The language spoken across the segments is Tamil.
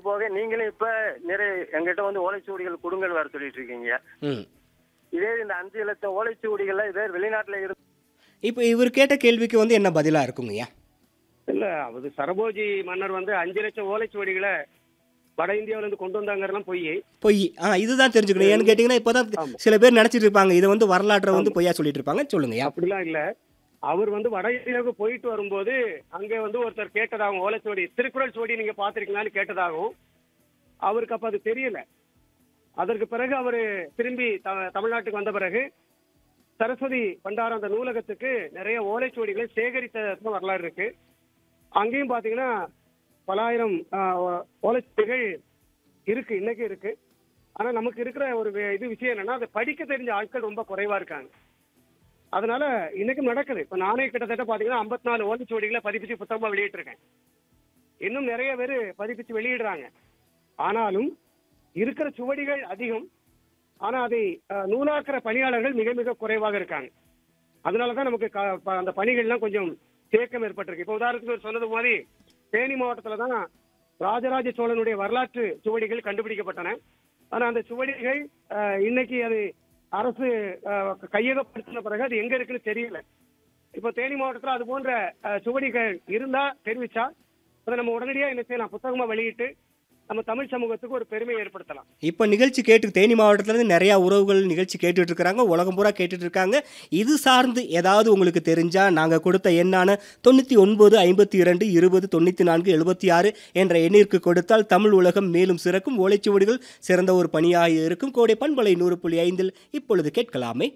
போக நீங்களும் இப்ப நிறைய எங்கிட்ட வந்து ஓலைச்சுவடிகள் கொடுங்கன்னு வர சொல்லிட்டு இருக்கீங்க ம் இதே இந்த அஞ்சு லட்சம் ஓலைச்சுவடிகள்ல இதே வெளிநாட்டுல இருந்து இப்போ இவர் கேட்ட கேள்விக்கு வந்து என்ன பதிலா இருக்குங்கய்யா இல்ல அது சரபோஜி மன்னர் வந்து அஞ்சு லட்சம் ஓலைச்சுவடிகளை வட இந்தியாவில இருந்து கொண்டு வந்தாங்கறதெல்லாம் பொய் பொய் ஆ இதுதான் தெரிஞ்சுக்கணும் ஏன்னு கேட்டிங்கன்னா இப்போதான் ஆமா. சில பேர் நினைச்சிட்டு இருப்பாங்க இதை வந்து வரலாற்றை வந்து பொய்யா சொல்லிட்டு இருப்பாங்க சொல்லுங்கய்யா அப்படிலாம் இல்ல அவர் வந்து வட இந்தியாவுக்கு போயிட்டு வரும்போது அங்க வந்து ஒருத்தர் கேட்டதாகவும் ஓலைச்சுவடி திருக்குறள் சுவடி நீங்க பாத்திருக்கீங்களான்னு கேட்டதாகவும் அவருக்கு அப்ப அது தெரியல அதற்கு பிறகு அவர் திரும்பி த- தமிழ்நாட்டுக்கு வந்த பிறகு சரஸ்வதி பண்டாரம் அந்த நூலகத்துக்கு நிறைய ஓலைச்சுவடிகளை சேகரித்த வரலாறு இருக்கு அங்கேயும் பாத்தீங்கன்னா பலாயிரம் ஆஹ், ஓ- ஓலைச்சுவடிகள் இருக்கு இன்னைக்கு இருக்கு ஆனா நமக்கு இருக்கிற ஒரு வே- இது விஷயம் என்னன்னா அதை படிக்க தெரிஞ்ச ஆட்கள் ரொம்ப குறைவா இருக்காங்க அதனால இன்னைக்கும் நடக்குது இப்ப நானே கிட்டத்தட்ட பாத்தீங்கன்னா 54 நாலு ஓலைச்சுவடிகளை பதிப்பிச்சு புத்தகமா வெளியிட்டிருக்கேன் இன்னும் நிறைய பேர் பதிப்பிச்சு வெளியிடுறாங்க ஆனாலும் இருக்கிற சுவடிகள் அதிகம் ஆனா அதை அஹ், நூலாக்குற பணியாளர்கள் மிக மிக குறைவாக இருக்காங்க அதனாலதான் நமக்கு க- ப- அந்த பணிகள்லாம் கொஞ்சம் தேக்கம் ஏற்பட்டிருக்கு இப்ப உதாரணத்துக்கு இவர் சொன்னது மாதிரி தேனி மாவட்டத்துல தான் ராஜராஜ சோழனுடைய வரலாற்று சுவடிகள் கண்டுபிடிக்கப்பட்டன ஆனா அந்த சுவடிகள் அஹ், இன்னைக்கு அது அரசு அஹ், கையகப்படுத்தின பிறகு அது எங்க இருக்குன்னு தெரியல இப்போ தேனி மாவட்டத்துல அது போன்ற அஹ், சுவடிகள் இருந்தா தெரிவிச்சா அதை நம்ம உடனடியா என்ன செய்யலாம் புத்தகமா வெளியிட்டு நம்ம தமிழ் சமூகத்துக்கு ஒரு பெருமையை ஏற்படுத்தலாம் இப்போ நிகழ்ச்சி கேட்டு தேனி மாவட்டத்துலேருந்து நிறையா உறவுகள் நிகழ்ச்சி கேட்டுட்டு இருக்காங்க உலகம் பூரா கேட்டுட்டு இருக்காங்க இது சார்ந்து ஏதாவது உங்களுக்கு தெரிஞ்சா நாங்கள் கொடுத்த எண்ணான தொண்ணூற்றி ஒன்பது ஐம்பத்தி இரண்டு இருபது தொண்ணூற்றி நான்கு எழுபத்தி ஆறு என்ற எண்ணிற்கு கொடுத்தால் தமிழ் உலகம் மேலும் சிறக்கும் ஓலைச்சுவடிகள் சிறந்த ஒரு பணியாக இருக்கும் கோடை பண்பலை நூறு புள்ளி ஐந்தில் இப்பொழுது கேட்கலாமே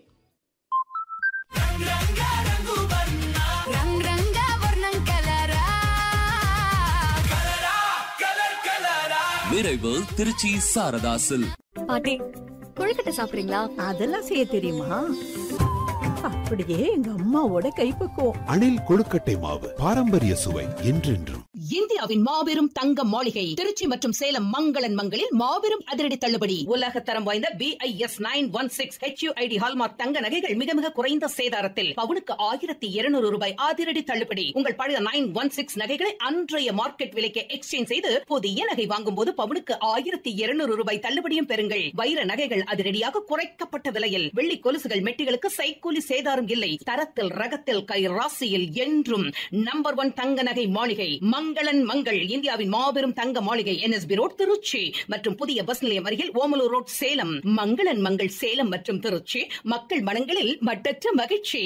రంగ్ రంగ వర్ణం కలరా விரைவு திருச்சி சாரதாசில் பாட்டி கொழுக்கட்டை சாப்பிடுறீங்களா அதெல்லாம் செய்ய தெரியுமா அப்படியே எங்க அம்மாவோட கைப்பக்குவம் அணில் கொழுக்கட்டை மாவு பாரம்பரிய சுவை என்றென்றும் இந்தியாவின் மாபெரும் தங்க மாளிகை திருச்சி மற்றும் சேலம் மங்களன் மங்களில் மாபெரும் அதிரடி தள்ளுபடி உலக தரம் வாய்ந்த BIS nine one six HUID hallmark தங்க நகைகள் மிக மிக குறைந்த சேதாரத்தில் பவுனுக்கு ஆயிரத்தி இருநூறு ரூபாய் அதிரடி தள்ளுபடி உங்கள் பழைய நைன் ஒன் சிக்ஸ் நகைகளை அன்றைய மார்க்கெட் விலைக்கு எக்ஸ்சேஞ்ச் செய்து புதிய நகை வாங்கும் போது பவுனுக்கு ஆயிரத்தி இருநூறு ரூபாய் தள்ளுபடியும் பெறுங்கள் வைர நகைகள் அதிரடியாக குறைக்கப்பட்ட விலையில் வெள்ளி கொலுசுகள் மெட்டிகளுக்கு சைக்கூலி சேதாரம் இல்லை தரத்தில் ரகத்தில் கை ராசியில் என்றும் நம்பர் ஒன் தங்க நகை மாளிகை மங்களன் மங்கள் இந்தியாவின் மாபெரும் தங்க மாளிகை என்எஸ்பி ரோட் திருச்சி மற்றும் புதிய பஸ் நிலையம் அருகில் ஓமலூர் ரோட் சேலம் மங்களன் மங்கள் சேலம் மற்றும் திருச்சி மக்கள் மனங்களில் மட்டற்ற மகிழ்ச்சி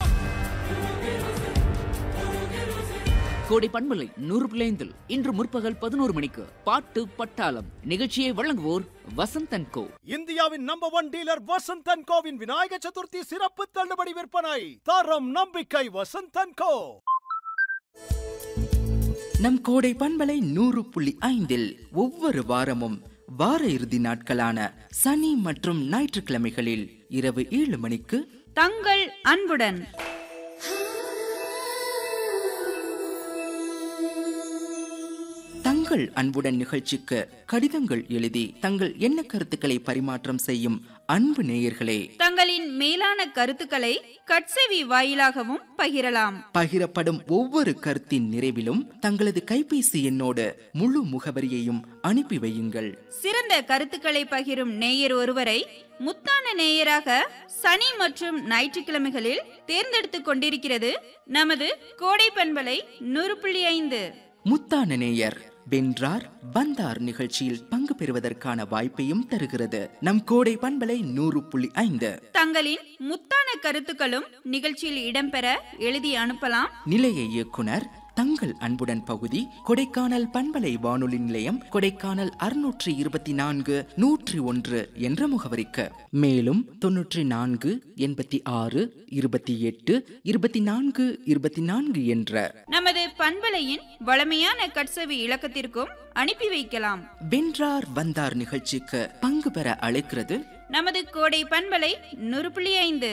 கோடை பண்பலை நூறு பிள்ளைந்தில் இன்று முற்பகல் பதினோரு மணிக்கு பாட்டு பட்டாளம் நிகழ்ச்சியை வழங்குவோர் வசந்தன் கோ இந்தியாவின் நம்பர் ஒன் டீலர் வசந்தன் கோவின் விநாயக சதுர்த்தி சிறப்பு தள்ளுபடி விற்பனை தரம் நம்பிக்கை வசந்தன் கோ நம் கோடை பண்பலை நூறு புள்ளி ஐந்தில் ஒவ்வொரு வாரமும் வார இறுதி நாட்களான சனி மற்றும் ஞாயிற்றுக்கிழமைகளில் இரவு ஏழு மணிக்கு தங்கள் அன்புடன் தங்கள் அன்புடன் நிகழ்ச்சிக்கு கடிதங்கள் எழுதி தங்கள் எண்ண கருத்துக்களை பரிமாற்றம் செய்யும் அன்பு நேயர்களே தங்களின் மேலான கருத்துக்களை கட்செவி வாயிலாகவும் பகிரலாம் பகிரப்படும் ஒவ்வொரு கருத்தின் நிறைவிலும் தங்களது கைபேசி எண்ணோடு முழு முகவரியையும் அனுப்பி வையுங்கள் சிறந்த கருத்துக்களை பகிரும் நேயர் ஒருவரை முத்தான நேயராக சனி மற்றும் ஞாயிற்றுக்கிழமைகளில் தேர்ந்தெடுத்துக் கொண்டிருக்கிறது நமது கோடை பண்பலை நூறு புள்ளி ஐந்து முத்தான நேயர் வென்றார் வந்தார் நிகழ்ச்சியில் பங்கு பெறுவதற்கான வாய்ப்பையும் தருகிறது நம் கோடை பண்பலை நூறு புள்ளி ஐந்து தங்களின் முத்தான கருத்துக்களும் நிகழ்ச்சியில் இடம்பெற எழுதி அனுப்பலாம் நிலைய இயக்குனர் தங்கள் அன்புடன் பகுதி கொடைக்கானல் பண்பலை வானொலி நிலையம் கொடைக்கானல் அறுநூற்றி இருபத்தி நான்கு நூற்றி ஒன்று என்ற முகவரிக்கு மேலும் தொன்னூற்றி நான்கு எண்பத்தி ஆறு இருபத்தி எட்டு இருபத்தி நான்கு இருபத்தி நான்கு என்ற நமது பண்பலையின் வளமையான கட்செவி இலக்கத்திற்கும் அனுப்பி வைக்கலாம் வென்றார் வந்தார் நிகழ்ச்சிக்கு பங்கு பெற அழைக்கிறது நமது கோடை பண்பலை நூறு புள்ளி ஐந்து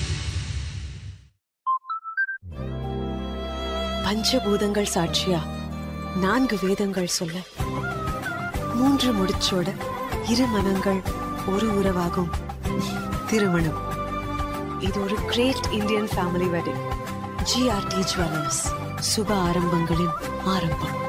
பஞ்சபூதங்கள் சாட்சியா நான்கு வேதங்கள் சொல்ல மூன்று முடிச்சோட இரு மனங்கள் ஒரு உறவாகும் திருமணம் இது ஒரு great Indian family wedding GRT jewellers சுப ஆரம்பங்களின் ஆரம்பம்